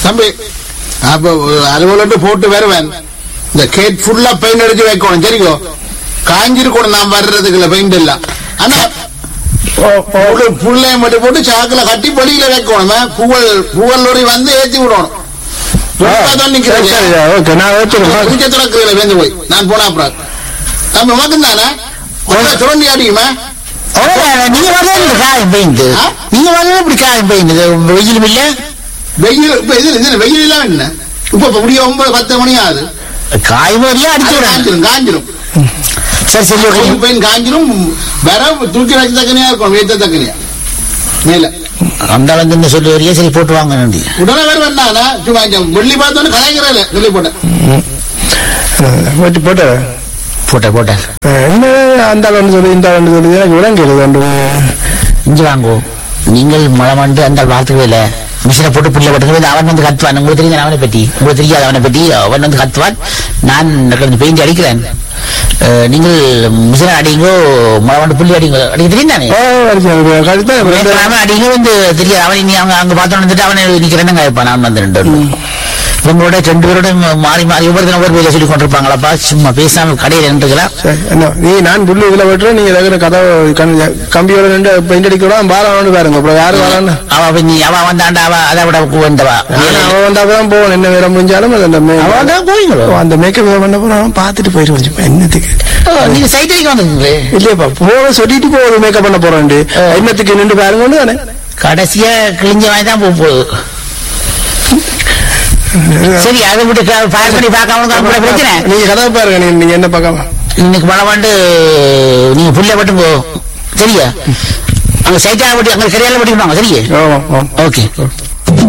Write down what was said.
தம்பி அப்ப அலுவலட்டு போட்டு வருவேன் இந்த கேட் ஃபுல்லா பெயிண்ட் அடிச்சு வைக்கணும் சரிக்கோ காஞ்சிருக்கணும் நான் வர்றதுக்குள்ள பெயிண்ட் எல்லாம் ஆனா புள்ளைய மட்டும் போட்டு சாக்குல கட்டி வெளியில வைக்கணும் பூவல் பூவல் லோரி வந்து ஏத்தி விடணும் தான் நிக்கிறீங்க. ஓகே நான் வச்சுக்கிறேன் குடிக்க திறக்கிறதுல வேந்து போய் நான் போனா அப்புறம் நம்ம மகன் தானே சுரண்டி அடிக்குமா நீங்க வரல காயம் பெயிண்ட் ஆ? நீங்க வரல இப்படி காயம் பெயிண்ட் வெயிலும் இல்ல வெயில் இப்ப இது இது வெயில் எல்லாம் என்ன இப்ப இப்ப முடிய ஒன்பது பத்து மணி ஆகுது காயம் வரையும் அது அடிச்சு விடுறாங்க காஞ்சிரும் காஞ்சிரும் சரி சரி ஓகே வெயில் பெயின் காஞ்சிரும் வர தூக்கி வச்ச தக்கனியா இருக்கும் வேத்த தக்கனியா மேல அந்த அளவுக்கு என்ன சொல்லி வரையா சரி போட்டு வாங்க நன்றி உடனே வேற வேணா சும்மா இங்க வெள்ளி பார்த்தோன்னு கலைக்கிறேன் சொல்லி போட்டேன் போட்டு போட்டு போட்டேன் போட்டேன் என்ன அந்த ஆள் சொல்லி இந்த ஆள் சொல்லி எனக்கு விளங்கல ரெண்டு இஞ்சி வாங்கோ நீங்கள் மழை வந்து அந்த வார்த்தைகள் இல்ல மிஷினை போட்டு புள்ள போட்டு அவன் வந்து கத்துவான் உங்களுக்கு தெரியும் அவனை பற்றி உங்களுக்கு தெரியாது அவனை பற்றி அவன் வந்து கத்துவான் நான் கொஞ்சம் பெயிண்ட் அடிக்கிறேன் அஹ், நீங்கள் மிஷினை அடிங்கோ மழை வந்து புள்ளி அடிங்கோ அடிக்க தெரியும் தானே ஓ அடிச்சு கழித்து அவன் அடிங்க வந்து தெரியாது அவன் நீ அவங்க அங்க பார்த்தோன்னு வந்துட்டு அவனை நிக்கிறேன்னு கேட்பான் நான் வந்து ரெண்டு பேரும். உங்களோட ரெண்டு பேரோட மாறி மாறி ஒவ்வொருத்தரும் ஒவ்வொரு பேரை சொல்லி கொண்டிருப்பாங்களாப்பா சும்மா பேசாம கடையில் நின்றுக்கலாம் சரி, என்ன நீ நான் புல்லு இதுல வெட்டுறேன் நீங்க இருக்கிற கதவை கண்- கம்பியோட ரெண்டு பெயிண்ட் அடிக்கலாம் பாலம் பாருங்க அப்புறம் யாரு வரான்னு அவ அப்ப நீ அவ வந்தாண்டா அவ அதை விட வந்தவா ஆனா அவன் வந்தாப்பதான் போவோம் என்ன வேலை முடிஞ்சாலும் அது அந்த மே- அவன் தான் போவீங்களோ ஓ, அந்த மேக்கப் பண்ண போறான் பார்த்துட்டு போயிடுவோம் சும்மா என்னத்துக்கு ஓ, நீங்க சைட் அடிக்க வந்தீங்களே இல்லையப்பா போக சொல்லிட்டு போகுது மேக்கப் பண்ண போறேன் என்னத்துக்கு நின்று பாருங்க தானே கடைசியா கிழிஞ்ச வாங்கி தான் போக போகுது சரி அதை விட்டு பாஸ் பண்ணி பார்க்காம இருந்தா கூட பிரச்சனை நீங்க கதவை பாருங்க நீ- நீங்க என்ன பார்க்காம இன்னைக்கு மழை வந்து நீங்க புள்ள மட்டும் போ சரியா அங்க சைட்டா விட்டு அங்க சரியால விட்டுருவாங்க சரியா ஆமா ஆமா ஓகே